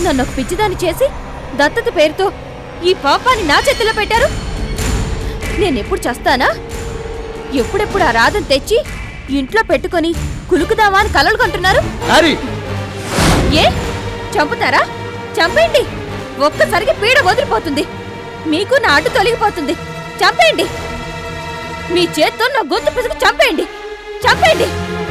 నన్ను ఒక పిచ్చిదాన్ని చేసి దత్తత పేరుతో ఈ పాపాన్ని నా చేతిలో పెట్టారు నేనెప్పుడు చస్తానా ఎప్పుడెప్పుడు ఆ రాధను తెచ్చి ఇంట్లో పెట్టుకొని కులుకుదామా అని కలలు కంటున్నారు హరి ఏ చంపుతారా చంపేయండి ఒక్కసారికి పీడ వదిలిపోతుంది మీకు నా అడ్డు తొలగిపోతుంది చంపేయండి మీ చేత్తో నా గొంతు పిసుకు చంపేయండి చంపేయండి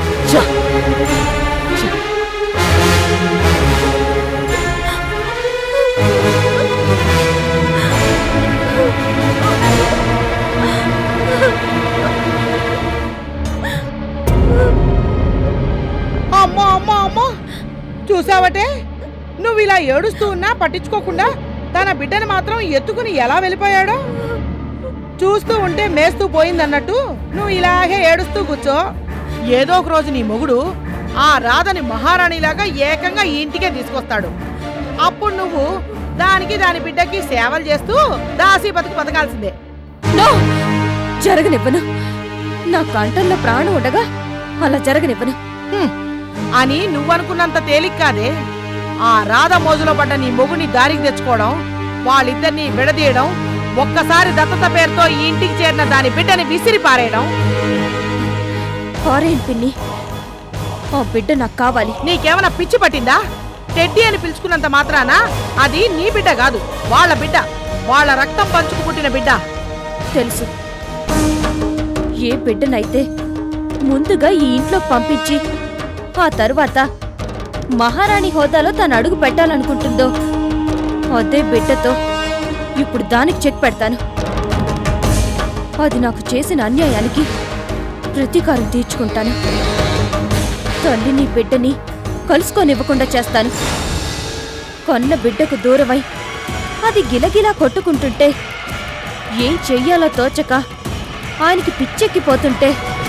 అమ్మో అమ్మో అమ్మో చూసావటే నువ్వు ఇలా ఏడుస్తూ ఉన్నా పట్టించుకోకుండా తన బిడ్డని మాత్రం ఎత్తుకుని ఎలా వెళ్ళిపోయాడో చూస్తూ ఉంటే మేస్తూ పోయిందన్నట్టు నువ్వు ఇలాగే ఏడుస్తూ కూర్చో ఏదో ఒక రోజు నీ మొగుడు ఆ రాధని మహారాణిలాగా ఏకంగా ఈ ఇంటికే తీసుకొస్తాడు అప్పుడు నువ్వు దానికి దాని బిడ్డకి సేవలు చేస్తూ దాసి బతుకు బతకాల్సిందే నో జరగనివ్వను నా కంఠంలో ప్రాణం ఉండగా అలా జరగనివ్వను హ్మ్. అని నువ్వనుకున్నంత తేలిక కాదే ఆ రాధ మోజులో పడ్డ నీ మొగుని దారికి తెచ్చుకోవడం వాళ్ళిద్దరిని విడదీయడం ఒక్కసారి దత్తత పేరుతో ఈ ఇంటికి చేరిన దాని బిడ్డని విసిరి పారేయడం పారేయండి పిన్ని ఆ బిడ్డ నాకు కావాలి నీకేమైనా పిచ్చి పట్టిందా టెడ్డీ అని పిలుచుకున్నంత మాత్రాన అది నీ బిడ్డ కాదు వాళ్ళ బిడ్డ వాళ్ళ రక్తం పంచుకు పుట్టిన బిడ్డ తెలుసు ఏ బిడ్డనైతే ముందుగా ఈ ఇంట్లో పంపించి ఆ తరువాత మహారాణి హోదాలో తను అడుగు పెట్టాలనుకుంటుందో అదే బిడ్డతో ఇప్పుడు దానికి చెక్ పెడతాను అది నాకు చేసిన అన్యాయానికి ప్రతీకారం తీర్చుకుంటాను తల్లిని బిడ్డని కలుసుకోనివ్వకుండా చేస్తాను కొన్న బిడ్డకు దూరమై అది గిలగిలా కొట్టుకుంటుంటే ఏం చెయ్యాలో తోచక ఆయనకి పిచ్చెక్కిపోతుంటే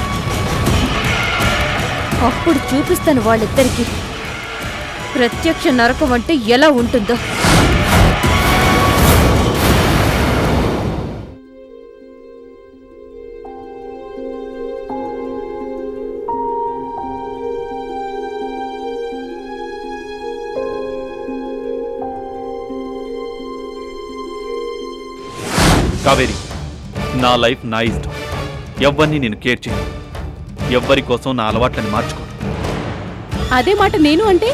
అప్పుడు చూపిస్తాను వాళ్ళిద్దరికి ప్రత్యక్ష నరకం అంటే ఎలా ఉంటుందో కావేరి నా లైఫ్ నా ఇష్టం ఎవ్వరిని నేను కేర్ చేయను ఎవ్వరి కోసం నా అలవాట్లని మార్చుకోను అదే మాట నేను అంటే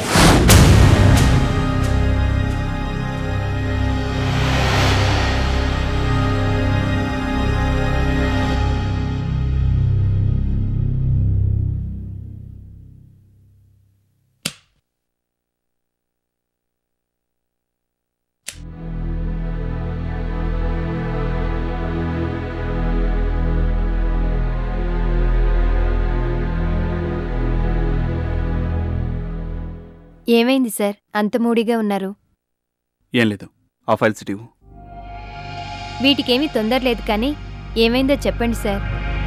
ఏమైంది సార్ అంత మూడిగా ఉన్నారు ఏం లేదు ఆ ఫైల్స్ ఇటు ఇవ్వు. వీటికేమీ తొందర లేదు కానీ ఏమైందో చెప్పండి సార్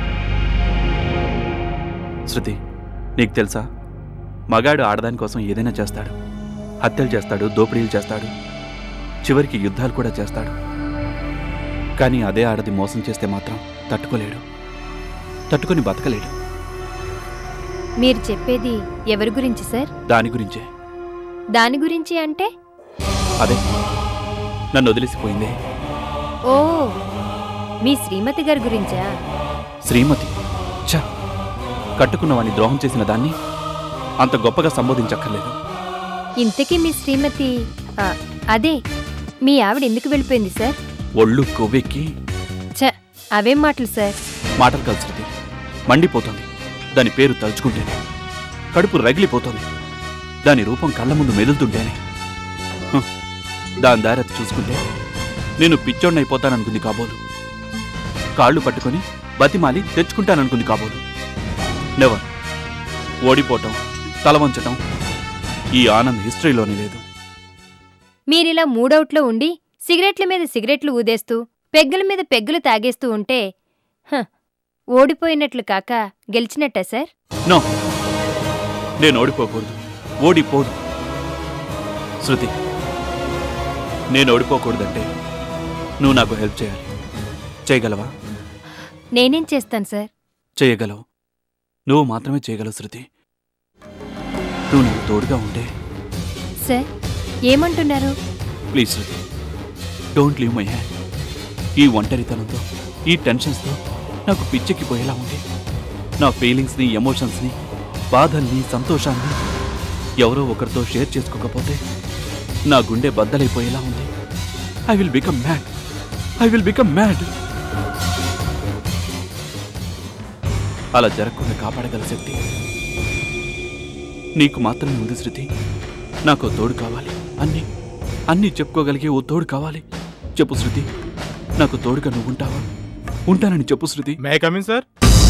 శృతి నీకు తెలుసా మగాడు ఆడదాని కోసం ఏదైనా చేస్తాడు హత్యలు చేస్తాడు దోపిడీలు చేస్తాడు చివరికి యుద్ధాలు కూడా చేస్తాడు కానీ అదే ఆడది మోసం చేస్తే మాత్రం తట్టుకోలేడు తట్టుకొని బతకలేడు మీరు చెప్పేది ఎవరి గురించి సార్ దాని గురించే దాని గురించి అంటే అదే నన్ను వదిలేసిపోయింది ఓ మీ శ్రీమతి గారి గురించా శ్రీమతి ఛ కట్టుకున్నవాని ద్రోహం చేసిన దాన్ని అంత గొప్పగా సంబోధించక్కర్లేదు ఇంతకీ మీ శ్రీమతి ఆ, అదే మీ ఆవిడ ఎందుకు వెళ్ళిపోయింది సార్ ఒళ్ళు కొవ్వెక్కి ఛ అవేం మాటలు సార్ మాటలు కాదు శృతి మండిపోతుంది దాని పేరు తలుచుకుంటేనే కడుపు రగిలిపోతుంది దాని రూపం కళ్ళ ముందు మెదులుతుంటేనే హ, దాని దారి అది చూసుకుంటే నేను పిచ్చోడినైపోతాననుకుంది కాబోలు కాళ్ళు పట్టుకొని బతిమాలి తెచ్చుకుంటాననుకుంది కాబోలు నెవర్ ఓడిపోవటం తల వంచటం ఈ ఆనంద్ హిస్టరీలోనే లేదు మీరిలా మూడౌట్లో ఉండి సిగరెట్ల మీద సిగరెట్లు ఊదేస్తూ పెగ్గుల మీద పెగ్గులు తాగేస్తూ ఉంటే హ, ఓడిపోయినట్లు కాక గెలిచినట్టా సార్ నో నేను ఓడిపోకూడదు ఓడిపోదు శృతి నేను ఓడిపోకూడదంటే నువ్వు నాకు హెల్ప్ చేయాలి చేయగలవా నేనేం చేస్తాను సార్ చేయగలవు నువ్వు మాత్రమే చేయగలవు శృతి నువ్వు నాకు తోడుగా ఉంటే సార్ ఏమంటున్నారు please Shruti don't leave my hand ఈ ఒంటరితనంతో ఈ టెన్షన్స్తో నాకు పిచ్చెక్కిపోయేలా ఉంది నా ఫీలింగ్స్ని ఎమోషన్స్ని బాధల్ని సంతోషాన్ని ఎవరో ఒకరితో షేర్ చేసుకోకపోతే నా గుండె బద్దలైపోయేలా ఉంది I will become mad I will become mad అలా జరగకుండా కాపాడగల శక్తి నీకు మాత్రమే ఉంది శృతి నాకు ఓ తోడు కావాలి అన్నీ అన్నీ చెప్పుకోగలిగే ఓ తోడు కావాలి చెప్పు శృతి నాకు తోడుగా నువ్వు ఉంటావా ఉంటానని చెప్పు Shruti may come in sir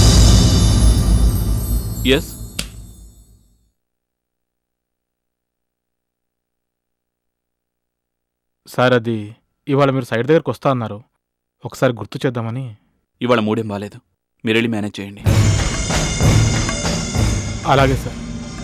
yes sir అది ఇవాళ మీరు సైడ్ దగ్గరకు వస్తా అన్నారు ఒకసారి గుర్తు చేద్దామని ఇవాళ మూడేం బాలేదు మీరు వెళ్ళి మేనేజ్ చేయండి అలాగే సార్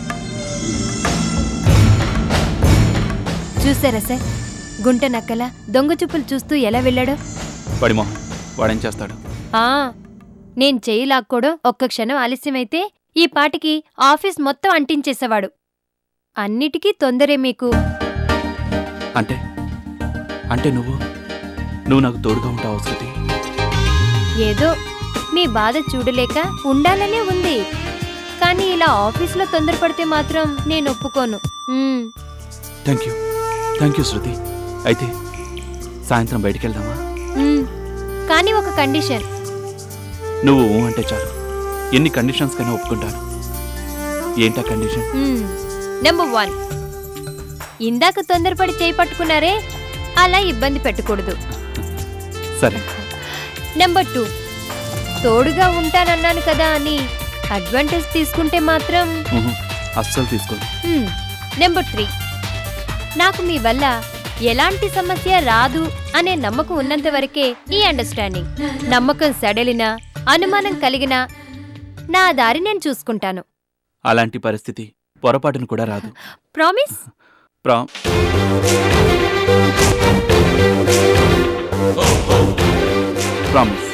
చూసారా సార్ గుంట నక్కల దొంగ చూపులు చూస్తూ ఎలా వెళ్ళాడో వాడి మొహం వాడేం చేస్తాడు ఆ నేను చెయ్యి లాక్కోవడం ఒక్క క్షణం ఆలస్యమైతే ఈ పాటికి ఆఫీస్ మొత్తం అంటించేసేవాడు అన్నిటికీ తొందరే మీకు అంటే అంటే నువ్వు నువ్వు నాకు తోడుగా ఉంటావు శృతి ఏదో మీ బాధ చూడలేక ఉండాలనే ఉంది కానీ ఇలా ఆఫీస్లో తొందరపడితే మాత్రం నేను ఒప్పుకోను మ్మ్. Thank you thank you Shruti అయితే సాయంత్రం బయటికి వెళ్దామా మ్మ్. కానీ ఒక కండిషన్ నువ్వు ఊ అంటే చాలు ఎన్ని కండిషన్స్ కైనా ఒప్పుకుంటాను ఏంటా కండిషన్ మ్మ్. నెంబర్ వన్ ఇందాక తొందరపడి చేయి పట్టుకున్నారే అలా ఇబ్బంది పెట్టకూడదు సరే నెంబర్ టూ తోడుగా ఉంటానన్నాను కదా అని అడ్వాంటేజ్ తీసుకుంటే మాత్రం ఉహు, అస్సలు తీసుకోను మ్మ్. నెంబర్ త్రీ నాకు మీ వల్ల ఎలాంటి సమస్య రాదు అనే నమ్మకం ఉన్నంత వరకే ఈ అండర్స్టాండింగ్ నమ్మకం సడలినా అనుమానం కలిగినా నా దారి నేను చూసుకుంటాను అలాంటి పరిస్థితి పొరపాటును కూడా రాదు ప్రామిస్ ప్రా ప్రామిస్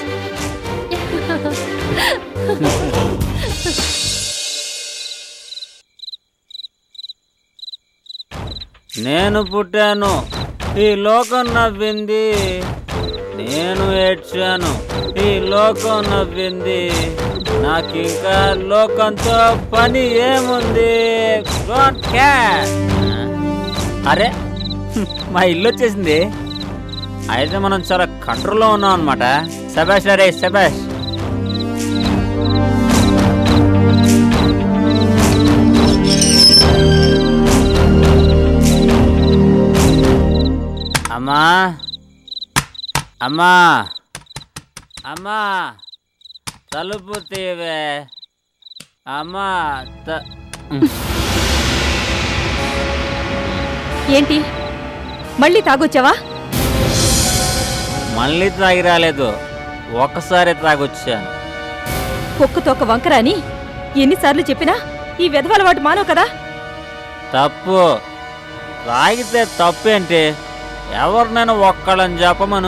నేను పుట్టాను ఈ లోకం నవ్వింది నేను ఏడ్చాను ఈ లోకం నవ్వింది నాకింకా లోకంతో పని ఏముంది Don't care. అరే హ్మ్, మా ఇల్లు వచ్చేసింది అయితే మనం చాలా కంట్రోల్లో ఉన్నాం అనమాట శబాష్ అరే శబాష్ అమ్మా అమ్మా అమ్మా తలుపు తీవే అమ్మా త- ఏంటి మళ్ళీ తాగొచ్చావా మళ్ళీ తాగి రాలేదు ఒక్కసారి తాగొచ్చాను కుక్కతో ఒక వంకర అని ఎన్నిసార్లు చెప్పినా ఈ వెధవలవాటు మానవు కదా తప్పు తాగితే తప్పేంటి ఎవరినైనా ఒక్కళ్ళని చెప్పమను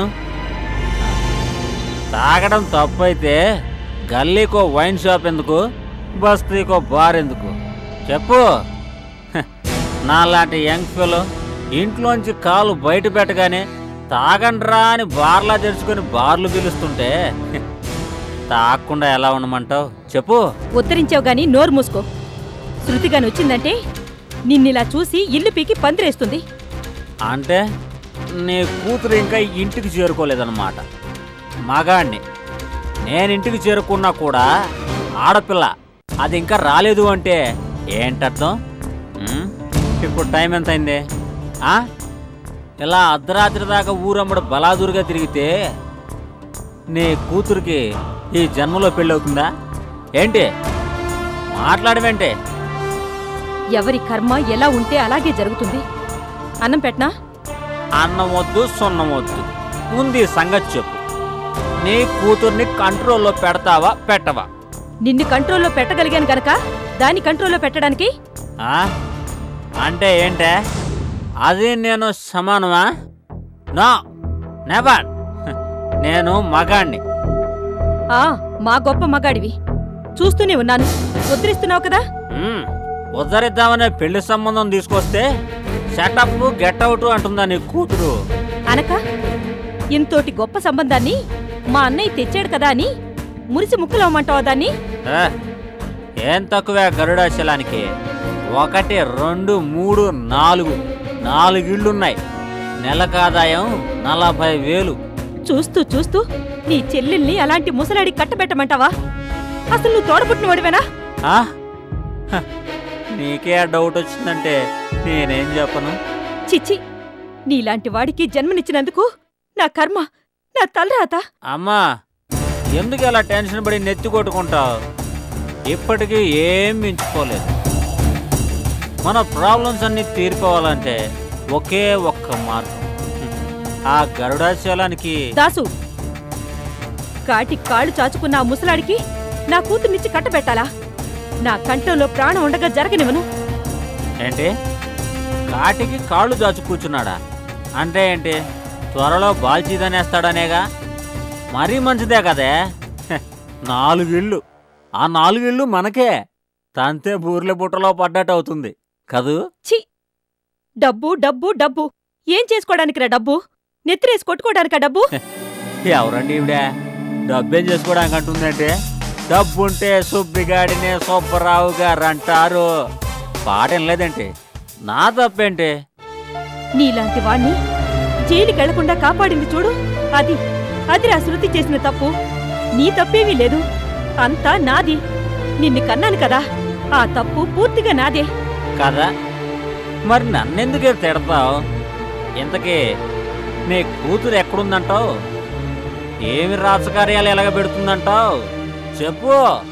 తాగడం తప్పు అయితే గల్లీకో వైన్ షాప్ ఎందుకు బస్తీకో బార్ ఎందుకు చెప్పు హ, నాలాంటి యంగ్ ఫెలో ఇంట్లోంచి కాలు బయట పెట్టగానే తాగండ్రా అని బార్లా తెరుచుకొని బార్లు పిలుస్తుంటే హ, తాగకుండా ఎలా ఉండమంటావు చెప్పు ఉత్తరించావు గాని నోరు మూసుకో శృతిగాని వచ్చిందంటే నిన్నిలా చూసి ఇల్లు పీకి పందిరేస్తుంది అంటే నీ కూతురు ఇంకా ఇంటికి చేరుకోలేదన్నమాట మగాణ్ణి నేను ఇంటికి చేరుకున్నా కూడా ఆడపిల్ల అది ఇంకా రాలేదు అంటే ఏంటర్థం ఉమ్, ఇప్పుడు టైం ఎంత అయింది ఆ? ఇలా అర్ధరాత్రి దాకా ఊరమ్మడు బలాదూరుగా తిరిగితే నీ కూతురికి ఈ జన్మలో పెళ్ళవుతుందా ఏంటి మాట్లాడవేంటి ఎవరి కర్మ ఎలా ఉంటే అలాగే జరుగుతుంది అన్నం పెట్టనా అన్నం వద్దు సున్నం వద్దు ముందు ఈ సంగతి చెప్పు నీ కూతుర్ని కంట్రోల్లో పెడతావా పెట్టవా నిన్ను కంట్రోల్లో పెట్టగలిగాను గనక దాన్ని కంట్రోల్లో పెట్టడానికి ఆ? అంటే ఏంటే అది నేను సమానమా నో నెవర్ నేను మగాణ్ణి ఆ మా గొప్ప మగాడివి చూస్తూనే ఉన్నాను ఉత్తరిస్తున్నావు కదా మ్మ్. ఉద్ధరిద్దామనే పెళ్లి సంబంధం తీసుకొస్తే సెటప్ గెట్ అవుట్ అంటుందా నీ కూతురు అనక ఇంతోటి గొప్ప సంబంధాన్ని మా అన్నయ్య తెచ్చాడు కదా అని మురిసి ముక్కలవమంటావా దాన్ని ఏ, ఏం తక్కువే గరుడాచలానికి ఒకటి రెండు మూడు నాలుగు నాలుగు ఇళ్ళున్నాయి నెలకు ఆదాయం నలభై వేలు చూస్తూ చూస్తూ నీ చెల్లెల్ని అలాంటి ముసలాడి కట్టబెట్టమంటావా అసలు నువ్వు తోడబుట్టిన వాడివేనా ఆ? హ, నీకే ఆ డౌట్ వచ్చిందంటే నేనేం చెప్పను చిచ్చి నీలాంటి వాడికి జన్మనిచ్చినందుకు నా కర్మ నా తలరాత అమ్మా ఎందుకు అలా టెన్షన్ పడి నెత్తి కొట్టుకుంటావు ఇప్పటికీ ఏం మించుకోలేదు మన ప్రాబ్లమ్స్ అన్ని తీరిపోవాలంటే ఒకే ఒక్క మార్గం ఆ గరుడాచలానికి దాసు కాటి కాళ్ళు చాచుకున్న ఆ ముసలాడికి నా కూతుర్నిచ్చి కట్టబెట్టాలా నా కంఠంలో ప్రాణం ఉండగా జరగనివ్వను ఏంటి కాటికి కాళ్ళు దాచు కూర్చున్నాడా అంటే ఏంటి త్వరలో బాల్చీదనేస్తాడనేగా మరీ మంచిదే కదే హె, నాలుగిళ్ళు ఆ నాలుగిళ్ళు మనకే తంతే బూర్లె బుట్టలో పడ్డట్టు అవుతుంది కదూ ఛీ డబ్బు డబ్బు డబ్బు ఏం చేసుకోవడానికి రా డబ్బు నెత్తిరేసి కొట్టుకోవడానికా డబ్బు ఎవరండి ఈవిడే డబ్బేం చేసుకోవడానికి అంటుందంటే డబ్బుంటే సుబ్బిగాడినే సుబ్బరావు గారు అంటారు పాట లేదంటే నా తప్పేంటి నీలాంటి వాణ్ణి జైలుకి వెళ్లకుండా కాపాడింది చూడు అది అది రా శృతి చేసిన తప్పు నీ తప్పేమీ లేదు అంతా నాది నిన్ను కన్నాను కదా ఆ తప్పు పూర్తిగా నాదే కదా మరి నన్నెందుకే తిడతావు ఇంతకీ నీ కూతురు ఎక్కడుందంటావు ఏమి రాజకార్యాలు ఎలాగ పెడుతుందంటావు చెప్పు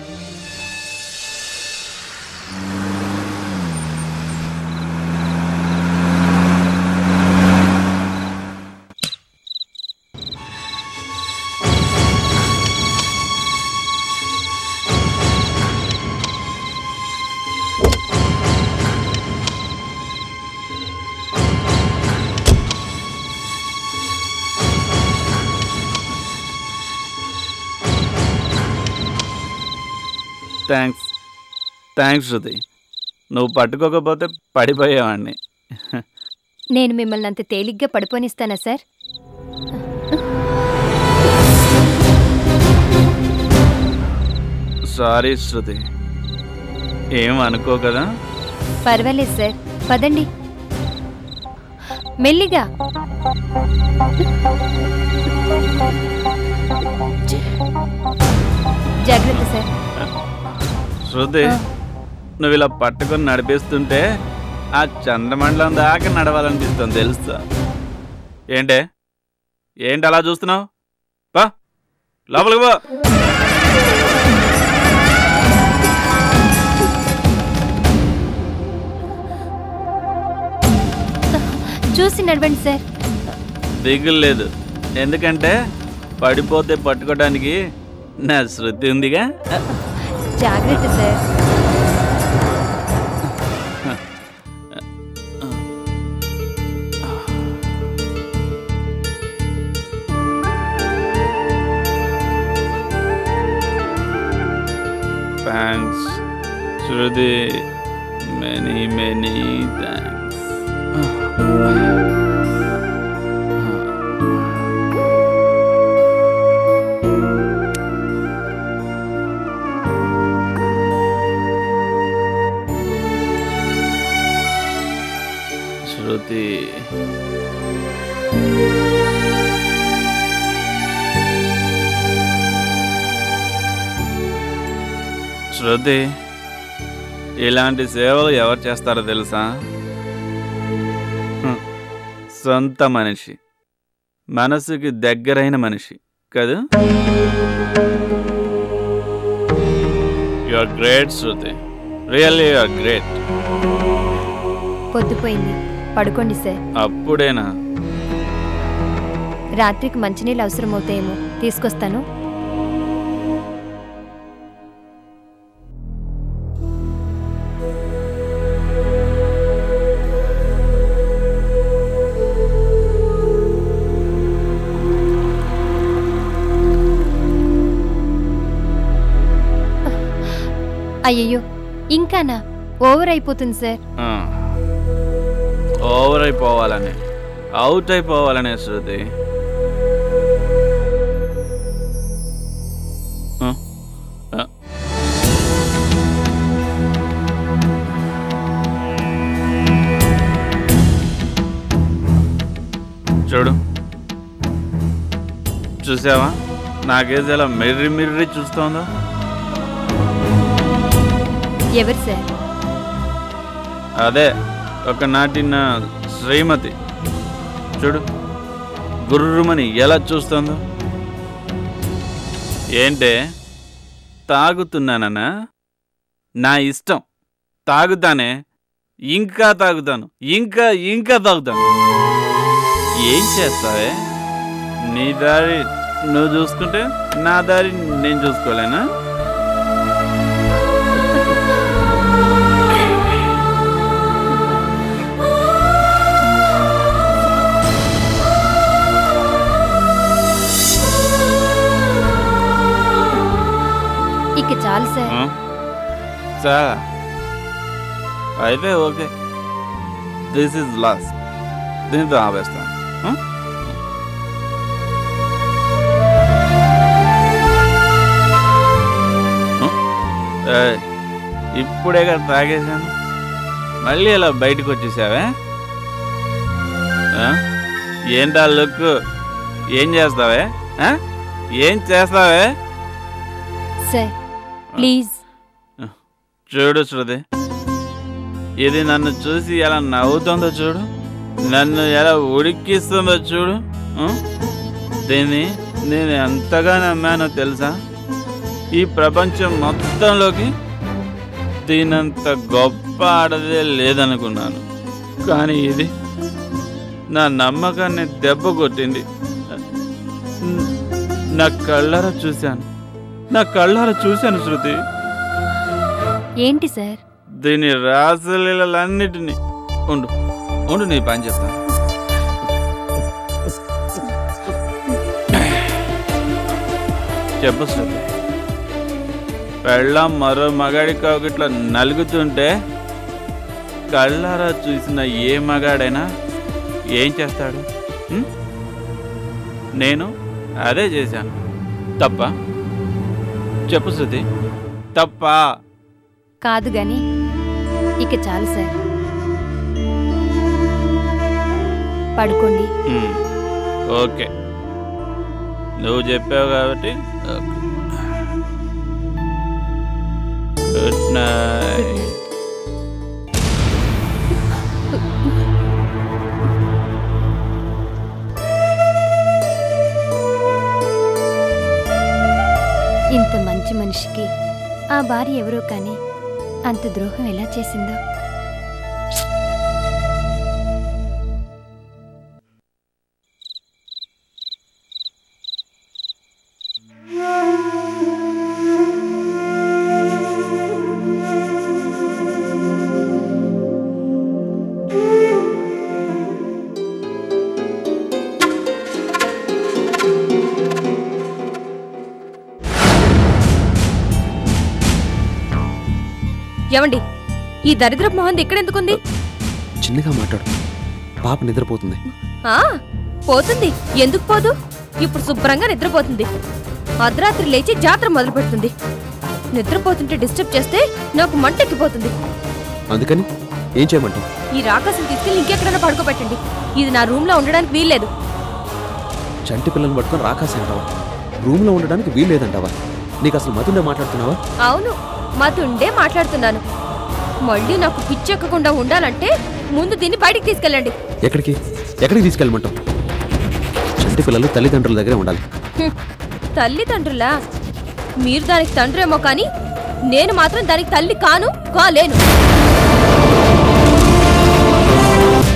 థ్యాంక్స్ థ్యాంక్స్ శృతి నువ్వు పట్టుకోకపోతే పడిపోయేవాడిని నేను మిమ్మల్ని అంత తేలిగ్గా పడిపోనిస్తానా సార్ సారీ శృతి ఏం అనుకో కదా పర్వాలేదు సార్ పదండి మెల్లిగా జాగ్రత్త సార్ శృతి నువ్వు ఇలా పట్టుకొని నడిపిస్తుంటే ఆ చంద్రమండలం దాకా నడవాలనిపిస్తుంది తెలుసా ఏంటే ఏంటి అలా చూస్తున్నావు పా లోపలికి పో చూసి నడవండి సార్ దిగులు లేదు ఎందుకంటే పడిపోతే పట్టుకోవడానికి నా శృతి ఉందిగా జాగ్రత్త sir thanks Shruti many many thanks Shruti Shruti ఇలాంటి సేవలు ఎవరు చేస్తారో తెలుసా హ్మ్. సొంత మనిషి మనసుకి దగ్గరైన మనిషి కదా you are great Shruti really you are great పొద్దుపోయింది పడుకోండి సార్ అప్పుడేనా రాత్రికి మంచినీళ్ళు అవసరం అవుతాయేమో తీసుకొస్తాను అయ్యయ్యో ఇంకానా ఓవర్ అయిపోతుంది సార్ ఆ. ఓవర్ అయిపోవాలని అవుట్ అయిపోవాలనే శృతి ఆ? ఆ. చూడు చూసావా నాకేసి ఎలా మిర్రి మిర్రి చూస్తోందో ఎవరు సార్ అదే ఒకనాటి నా శ్రీమతి చూడు గుర్రుమని ఎలా చూస్తుందో ఏంటే తాగుతున్నానన్నా నా ఇష్టం తాగుతానే ఇంకా తాగుతాను ఇంకా ఇంకా తాగుతాను ఏం చేస్తావే నీ దారి నువ్వు చూసుకుంటే నా దారి నేను చూసుకోలేనా ఇక చాలు సార్ ఆ? చాలా అయితే ఓకే దిస్ ఇస్ లాస్ట్ దీంతో ఆపేస్తాను ఆ? ఆ? ఏయ్, ఇప్పుడే కదా తాగేశాను మళ్ళీ ఇలా బయటకు వచ్చేసావే ఆ? ఏంటా లుక్ ఏం చేస్తావే ఆ? ఏం చేస్తావే సార్ ప్లీజ్ చూడు శృతి ఇది నన్ను చూసి ఎలా నవ్వుతుందో చూడు నన్ను ఎలా ఉడికిస్తుందో చూడు ఆ? దీన్ని నేను ఎంతగా నమ్మానో తెలుసా ఈ ప్రపంచం మొత్తంలోకి దీనంత గొప్ప ఆడదే లేదనుకున్నాను కానీ ఇది నా నమ్మకాన్ని దెబ్బ కొట్టింది న- నా కళ్ళారా చూశాను నా కళ్ళారా చూశాను శృతి ఏంటి సార్ దీని రాసలీలన్నిటినీ ఉండు ఉండు నీ పని చెప్తాను చెప్పు శృతి పెళ్ళం మరో మగాడి కాకిట్లా నలుగుతుంటే కళ్ళారా చూసిన ఏ మగాడైనా ఏం చేస్తాడు ఉం? నేను అదే చేశాను తప్ప చెప్పు శృతి తప్పా కాదు గాని ఇక చాలు సార్ పడుకోండి మ్మ్. ఓకే నువ్వు చెప్పావు కాబట్టి ఓకే. గుడ్ నైట్ ఇంత మంచి మనిషికి ఆ భార్య ఎవరో కానీ అంత ద్రోహం ఎలా చేసిందో ఏమండి ఈ దరిద్రపు మొహం ఎక్కడెందుకుంది చిన్నగా మాట్లాడు పాప నిద్రపోతుంది ఆ పోతుంది ఎందుకు పోదు ఇప్పుడు శుభ్రంగా నిద్రపోతుంది అర్ధరాత్రి లేచి జాతర మొదలు పెడుతుంది నిద్రపోతుంటే డిస్టర్బ్ చేస్తే నాకు మంటెక్కిపోతుంది అందుకని ఏం చేయమంటావు ఈ రాకాసుని తీసుకెళ్ళి ఇంకెక్కడైనా పడుకోబెట్టండి ఇది నా రూమ్ లో ఉండడానికి వీల్లేదు చంటి పిల్లల్ని పట్టుకొని రాకాసి అంటావా రూమ్లో ఉండడానికి వీల్లేదంటావా నీకు అసలు మతుండే మాట్లాడుతున్నావా అవును మతుండే మాట్లాడుతున్నాను మళ్ళీ నాకు పిచ్చెక్కకుండా ఉండాలంటే ముందు దీన్ని బయటికి తీసుకెళ్ళండి ఎక్కడికి ఎక్కడికి తీసుకెళ్ళమంటావు చంటి పిల్లలు తల్లిదండ్రుల దగ్గరే ఉండాలి హ్మ్. తల్లిదండ్రులా మీరు దానికి తండ్రేమో కానీ నేను మాత్రం దానికి తల్లి కాను కాలేను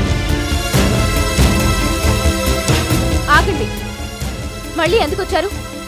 ఆగండి మళ్ళీ ఎందుకు వచ్చారు